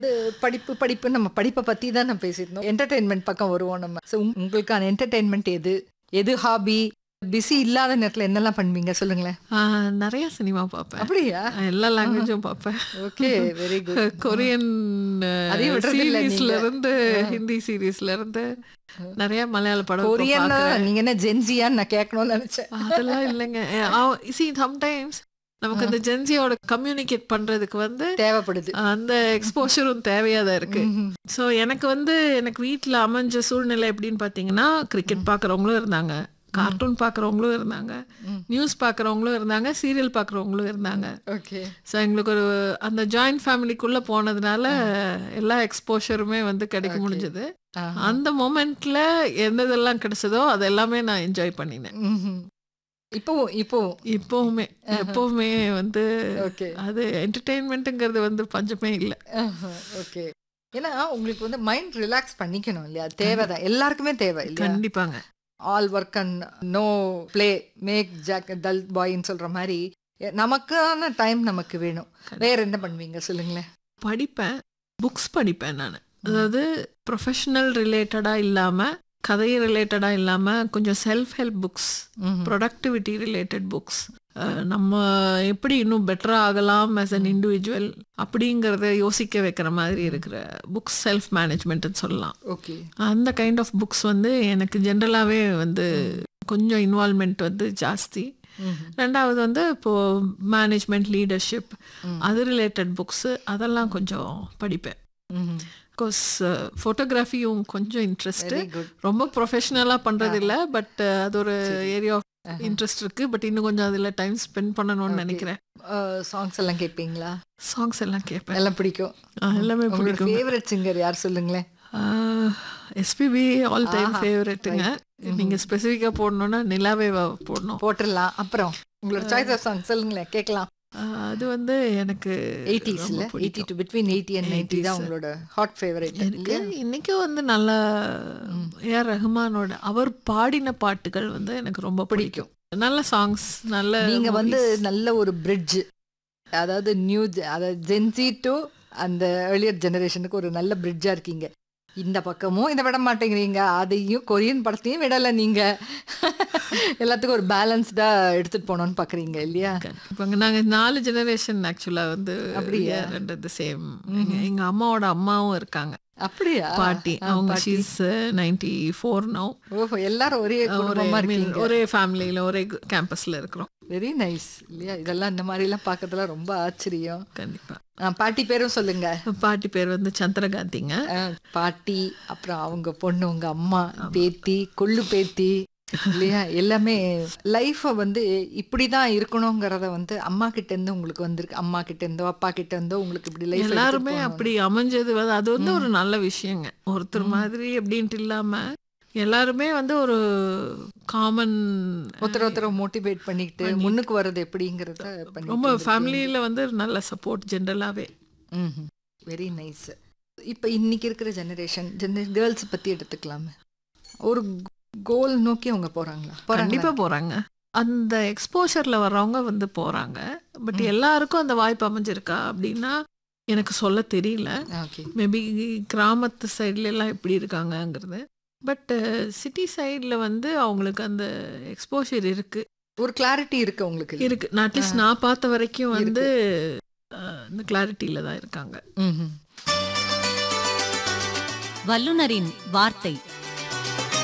இது படிப்பு படிப்பு நம்ம படிப்பை பற்றி தான் நம்ம பேசியிருந்தோம் என்டர்டெயின்மெண்ட் பக்கம் வருவோம் நம்ம ஸோ உங்களுக்கான என்டர்டெயின்மெண்ட் எது எது ஹாபி பிஸி இல்லாத நேரத்தில் என்னெல்லாம் பண்ணுவீங்க சொல்லுங்களேன் ஆஹ், நிறைய சினிமா பார்ப்பேன் அப்படியா எல்லா லாங்குவேஜும் பார்ப்பேன் ஓகே வெரி குட் கொரியன் அதையும் விடுறது இல்ல சீரீஸ்ல நீங்க. இருந்து ஹிந்தி சீரீஸ்ல இருந்து நிறைய மலையாள படம் இப்ப கொரியன் பார்க்கறேன். நீங்க என்ன ஜென்சியான்னு நான் கேட்கணும்னு நினைச்சேன் அதெல்லாம் இல்லைங்க சி சம்டைம்ஸ் நமக்கு அந்த ஜென்சியோட கம்யூனிகேட் பண்றதுக்கு வந்து தேவைப்படுது அந்த எக்ஸ்போஷரும் தேவையா தான் இருக்கு ம்ஹும். ஸோ எனக்கு வந்து எனக்கு வீட்டில் அமைஞ்ச சூழ்நிலை எப்படின்னு பார்த்தீங்கன்னா கிரிக்கெட் பார்க்குறவங்களும் இருந்தாங்க கார்ட்டூன் பார்க்குறவங்களும் இருந்தாங்க ம். நியூஸ் பார்க்குறவங்களும் இருந்தாங்க சீரியல் பார்க்குறவங்களும் இருந்தாங்க ஓகே ஸோ எங்களுக்கு ஒரு அந்த ஜாயிண்ட் ஃபேமிலிக்குள்ளே போனதுனால எல்லா எக்ஸ்போஷருமே வந்து கிடைக்க முடிஞ்சது அந்த மொமெண்ட்ல என்னதெல்லாம் கிடைச்சதோ அது எல்லாமே நான் என்ஜாய் பண்ணினேன் இப்போவும் இப்போவும் இப்போவுமே எப்போவுமே வந்து ஓகே அது என்டர்டெயின்மெண்ட்டுங்கிறது வந்து பஞ்சமே இல்லை ஓகே ஏன்னா உங்களுக்கு வந்து மைண்ட் ரிலாக்ஸ் பண்ணிக்கணும் இல்லையா தேவைதான் எல்லாருக்குமே தேவை இல்லையா கண்டிப்பாங்க all work and no play make Jack dull பாய்ன்னு சொல்ற மாதிரி எ- நமக்கான டைம் நமக்கு வேணும் வேற என்ன பண்ணுவீங்க சொல்லுங்களேன் படிப்பேன் புக்ஸ் படிப்பேன் நான் அதாவது ப்ரொஃபஷனல் ரிலேட்டடாக இல்லாமல் கதை ரிலேட்டடாக இல்லாமல் கொஞ்சம் self help books productivity related books நம்ம எப்படி இன்னும் பெட்டராக ஆகலாம் ஆஸ் அன் இண்டிவிஜுவல் அப்படிங்கிறத யோசிக்க வைக்கிற மாதிரி இருக்கிற புக்ஸ் செல்ஃப் மேனேஜ்மெண்ட்னு சொல்லலாம் ஓகே அந்த கைண்ட் ஆஃப் புக்ஸ் வந்து எனக்கு ஜென்ரலாகவே வந்து கொஞ்சம் இன்வால்மெண்ட் வந்து ஜாஸ்தி ரெண்டாவது வந்து இப்போது மேனேஜ்மெண்ட் லீடர்ஷிப் அது ரிலேட்டட் புக்ஸு அதெல்லாம் கொஞ்சம் படிப்பேன் கோர்ஸ் ஃபோட்டோகிராஃபியும் கொஞ்சம் இன்ட்ரெஸ்ட்டு வெரி குட் ரொம்ப ப்ரொஃபஷ்னலாக பண்ணுறது இல்லை பட் அது ஒரு ஏரியா ஆஃப் இன்ட்ரெஸ்ட் இருக்கு பட் இன்னும் கொஞ்சம் அதில் டைம் ஸ்பெண்ட் பண்ணணும்னு நினைக்கிறேன் சாங்ஸ் எல்லாம் கேட்பீங்களா சாங்ஸ் எல்லாம் கேட்பேன் எல்லாம் பிடிக்கும் ஆ, எல்லாமே உங்களோட பிடிக்கும் ஃபேவரட் சிங்கர் யார் சொல்லுங்களேன் எஸ்பிபி ஆல் டைம் ஆஹா, ஃபேவரெட்டுங்க நீங்கள் ஸ்பெசிஃபிக்காக போடணுன்னா நிலாவே வா- போடணும் போட்டுடலாம் அப்புறம் உங்களோட சாய்ஸ் ஆஃப் சாங் சொல்லுங்களேன் கேட்கலாம் ஆ, அது வந்து எனக்கு எயிட்டிஸ்ல ரொம்ப எயிட்டி பிடிக்கும். To between eighty and ninety தான் 80s. உங்களோட ஹாட் ஃபேவரட் எனக்கு இன்னைக்கும் வந்து நல்ல ஏஆர் ரஹ்மானோட அவர் பாடின பாட்டுகள் வந்து எனக்கு ரொம்ப பிடிக்கும் நல்ல சாங்ஸ் நல்ல நீங்க வந்து movies. நல்ல ஒரு பிரிட்ஜ் அதாவது நியூ அதாவது ஜென்சி டு அந்த ஏர்லியர் ஜெனரேஷனுக்கு ஒரு நல்ல பிரிட்ஜா இருக்கீங்க இந்த பக்கமும் இதை விட மாட்டேங்கிறீங்க அதையும் கொரியன் படத்தையும் விடலை நீங்க எல்லாத்துக்கும் ஒரு பேலன்ஸ்டா எடுத்துட்டு போகணும்னு பாக்குறீங்க இல்லையா இப்போ நாங்க நாலு ஜெனரேஷன் ஆக்சுவலா வந்து அப்படியா? ரெண்டு சேம் எங்க எங்க அம்மாவோட அம்மாவும் இருக்காங்க அப்படியா பாட்டி ஆ, அவங்க பாட்டி. ஷீஸ் நைன்டி ஃபோர் நோ ஓஹோ எல்லாரும் ஒரே ஒரே குடும்பமா இருக்கீங்க ஒரே ஃபேமிலியில ஒரே கேம்பஸ்ல இருக்கிறோம் வெரி நைஸ் இல்லையா இதெல்லாம் இந்த மாதிரி எல்லாம் பார்க்கறதுல ரொம்ப ஆச்சரியம் கண்டிப்பா ஆ, பாட்டி பேரும் சொல்லுங்க பாட்டி பேர் வந்து சந்திரகாந்திங்க ஆ, பாட்டி அப்புறம் அவங்க பொண்ணு உங்க அம்மா பேத்தி கொள்ளு பேத்தி இல்லையா எல்லாமே லைஃப்பை வந்து இப்படிதான் இருக்கணுங்கிறத வந்து அம்மா கிட்ட இருந்து உங்களுக்கு வந்திருக்கு அம்மா கிட்ட இருந்தோ அப்பா கிட்ட இருந்தோ உங்களுக்கு இப்படி லைஃப் எல்லாருமே அப்படி அமைஞ்சது வந்து அது வந்து ஒரு நல்ல விஷயங்க ஒருத்தர் மாதிரி அப்படின்ட்டு இல்லாம எல்லாருமே வந்து ஒரு காமன் ஒருத்தர் ஒருத்தரை மோட்டிவேட் பண்ணிக்கிட்டு முன்னுக்கு வர்றது எப்படிங்கிறத பண்ணி ரொம்ப ஃபேமிலியில வந்து நல்ல சப்போர்ட் ஜென்ரலாவே வெரி நைஸ் இப்போ இன்னைக்கு இருக்கிற ஜெனரேஷன் ஜென கேர்ள்ஸ் பத்தி எடுத்துக்கலாமே ஒரு கோல் நோக்கி அவங்க போறாங்களா கண்டிப்பா போறாங்க அந்த எக்ஸ்போஷர்ல வர்றவங்க வந்து போறாங்க பட் எல்லாருக்கும் அந்த வாய்ப்பு அமைஞ்சிருக்கா அப்படின்னா எனக்கு சொல்ல தெரியல ஓகே மேபி கிராமத்து சைட்ல எல்லாம் எப்படி இருக்காங்கங்கிறது பட் சிட்டி சைடில் வந்து அவங்களுக்கு அந்த எக்ஸ்போஷர் இருக்கு ஒரு கிளாரிட்டி இருக்கு உங்களுக்கு இல்லையா? இருக்கு நான் அட்லீஸ்ட் நான் பார்த்த வரைக்கும் வந்து அஹ், இந்த கிளாரிட்டியில தான் இருக்காங்க ம்ஹும். வல்லுனரின் வார்த்தை